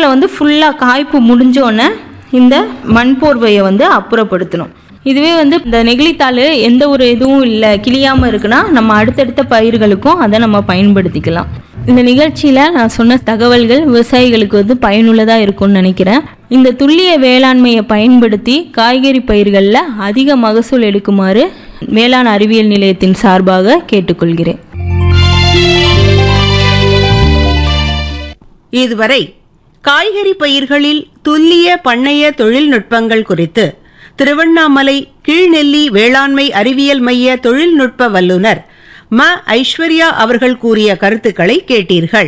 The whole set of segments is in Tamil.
மரத்தில் வந்து ஃபுல்லாக காய்ப்பு முடிஞ்சோடனே இந்த மண் போர்வையை வந்து அப்புறப்படுத்தணும் இதுவே வந்து இந்த நெகிழித்தாள் எந்த ஒரு இதுவும் இல்லை கிளியாமல் இருக்குன்னா நம்ம அடுத்தடுத்த பயிர்களுக்கும் அதை நம்ம பயன்படுத்திக்கலாம் இந்த நிகழ்ச்சியில் நான் சொன்ன தகவல்கள் விவசாயிகளுக்கு வந்து பயனுள்ளதாக இருக்கும்னு நினைக்கிறேன் இந்த துல்லிய வேளாண்மையை பயன்படுத்தி காய்கறி பயிர்களில் அதிக மகசூல் எடுக்குமாறு வேளாண் அறிவியல் நிலையத்தின் சார்பாக கேட்டுக்கொள்கிறேன் இதுவரை காய்கறி பயிர்களில் துல்லிய பண்ணைய தொழில்நுட்பங்கள் குறித்து திருவண்ணாமலை கீழ்நெல்லி வேளாண்மை அறிவியல் மைய தொழில்நுட்ப வல்லுனர் ம ஐஸ்வர்யா அவர்கள் கூறிய கருத்துக்களை கேட்டீர்கள்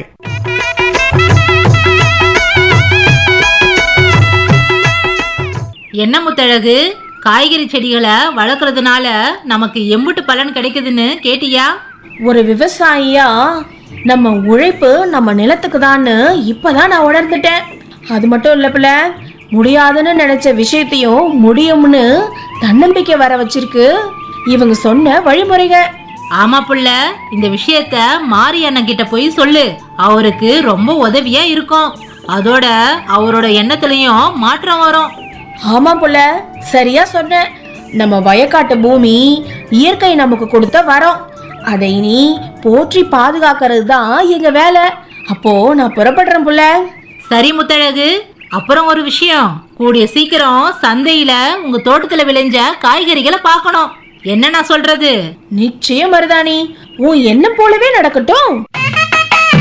என்ன முத்தழகு காய்கறி செடிகளை வளர்க்கறதுனால நமக்கு எம்புட்டு பலன் கிடைக்குதுன்னு கேட்டியா ஒரு விவசாயியா நம்ம உழைப்பு நம்ம நிலத்துக்கு தான்னு இப்பதான் நான் உணர்ந்துட்டேன் அது மட்டும் இல்ல பிள்ளை முடியாதுன்னு நினைச்ச விஷயத்தையும் முடியும்னு தன்னம்பிக்கை வர வச்சிருக்கு இவங்க சொன்ன வழிமுறைக ஆமா புள்ள இந்த விஷயத்த மாரி அண்ணன் கிட்ட போய் சொல்லு அவருக்கு ரொம்ப உதவியா இருக்கும் அதோட அவரோட எண்ணத்துலயும் மாற்றம் வரும் ஆமா புள்ள சரியா சொன்ன நம்ம வயக்காட்டு பூமி இயற்கை நமக்கு கொடுத்த வரம் அதை நீ போற்றி பாதுகாக்கிறது தான் எங்க வேலை அப்போ நான் புறப்படுறேன் புள்ள சரி முத்தழகு அப்புறம் ஒரு விஷயம் கூடிய சீக்கிரம் சந்தையில உங்க தோட்டத்துல விளைஞ்ச காய்கறிகளை பார்க்கணும் என்ன நான் சொல்றது நிச்சயம் மருதாணி உன் எண்ணம் போலவே நடக்கட்டும்